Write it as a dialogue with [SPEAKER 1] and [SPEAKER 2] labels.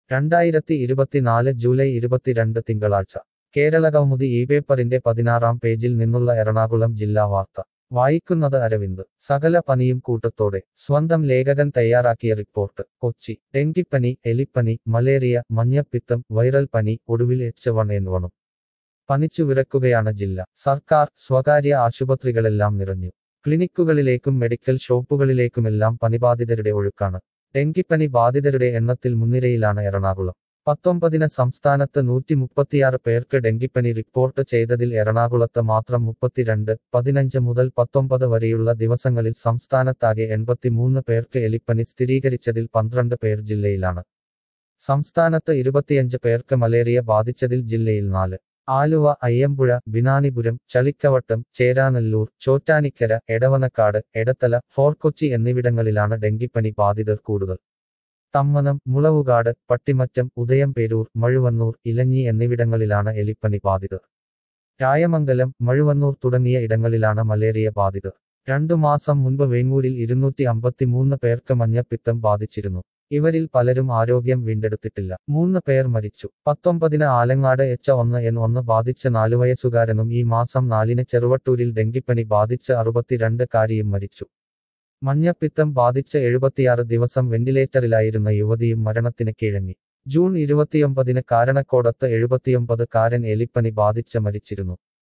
[SPEAKER 1] രണ്ടായിരത്തി ഇരുപത്തിനാല് ജൂലൈ ഇരുപത്തിരണ്ട് തിങ്കളാഴ്ച കേരളകൗമുദി ഈ പേപ്പറിന്റെ പതിനാറാം പേജിൽ നിന്നുള്ള എറണാകുളം ജില്ലാ വാർത്ത വായിക്കുന്നത് അരവിന്ദ് സകല പനിയും കൂട്ടത്തോടെ സ്വന്തം ലേഖകൻ തയ്യാറാക്കിയ റിപ്പോർട്ട് കൊച്ചി ഡെങ്കിപ്പനി എലിപ്പനി മലേറിയ മഞ്ഞപ്പിത്തം വൈറൽ പനി ഒടുവിൽ എച്ച് വൺ എൻ വണും പനിച്ചു വിറക്കുകയാണ് ജില്ല സർക്കാർ സ്വകാര്യ ആശുപത്രികളെല്ലാം നിറഞ്ഞു ക്ലിനിക്കുകളിലേക്കും മെഡിക്കൽ ഷോപ്പുകളിലേക്കുമെല്ലാം പനിബാധിതരുടെ ഒഴുക്കാണ് ഡെങ്കിപ്പനി ബാധിതരുടെ എണ്ണത്തിൽ മുൻനിരയിലാണ് എറണാകുളം പത്തൊമ്പതിന് സംസ്ഥാനത്ത് നൂറ്റി മുപ്പത്തിയാറ് പേർക്ക് ഡെങ്കിപ്പനി റിപ്പോർട്ട് ചെയ്തതിൽ എറണാകുളത്ത് മാത്രം മുപ്പത്തിരണ്ട് പതിനഞ്ച് മുതൽ പത്തൊമ്പത് വരെയുള്ള ദിവസങ്ങളിൽ സംസ്ഥാനത്താകെ എൺപത്തിമൂന്ന് പേർക്ക് എലിപ്പനി സ്ഥിരീകരിച്ചതിൽ പന്ത്രണ്ട് പേർ ജില്ലയിലാണ് സംസ്ഥാനത്ത് ഇരുപത്തിയഞ്ച് പേർക്ക് മലേറിയ ബാധിച്ചതിൽ ജില്ലയിൽ നാല് ആലുവ അയ്യമ്പുഴ ബിനാനിപുരം ചളിക്കവട്ടം ചേരാനെല്ലൂർ ചോറ്റാനിക്കര എടവനക്കാട് എടത്തല ഫോർക്കൊച്ചി എന്നിവിടങ്ങളിലാണ് ഡെങ്കിപ്പനി ബാധിതർ കൂടുതൽ തമ്മനം മുളവുകാട് പട്ടിമറ്റം ഉദയംപേരൂർ മഴുവന്നൂർ ഇലഞ്ഞി എന്നിവിടങ്ങളിലാണ് എലിപ്പനി ബാധിതർ രായമംഗലം മഴുവന്നൂർ തുടങ്ങിയ ഇടങ്ങളിലാണ് മലേറിയ ബാധിതർ രണ്ടു മാസം മുൻപ് വേങ്ങൂരിൽ ഇരുന്നൂറ്റി അമ്പത്തിമൂന്ന് പേർക്ക് മഞ്ഞപ്പിത്തം ബാധിച്ചിരുന്നു ഇവരിൽ പലരും ആരോഗ്യം വീണ്ടെടുത്തിട്ടില്ല മൂന്ന് പേർ മരിച്ചു പത്തൊമ്പതിന് ആലങ്ങാട് എച്ച് ഒന്ന് എൻ ഒന്ന് ബാധിച്ച നാലുവയസ്സുകാരനും ഈ മാസം നാലിന് ചെറുവട്ടൂരിൽ ഡെങ്കിപ്പനി ബാധിച്ച് അറുപത്തിരണ്ട് കാരിയും മരിച്ചു മഞ്ഞപ്പിത്തം ബാധിച്ച് എഴുപത്തിയാറ് ദിവസം വെന്റിലേറ്ററിലായിരുന്ന യുവതിയും മരണത്തിന് കീഴങ്ങി ജൂൺ ഇരുപത്തിയൊമ്പതിന് കാരണക്കോടത്ത് എഴുപത്തിയൊമ്പത് കാരൻ എലിപ്പനി ബാധിച്ച് മരിച്ചിരുന്നു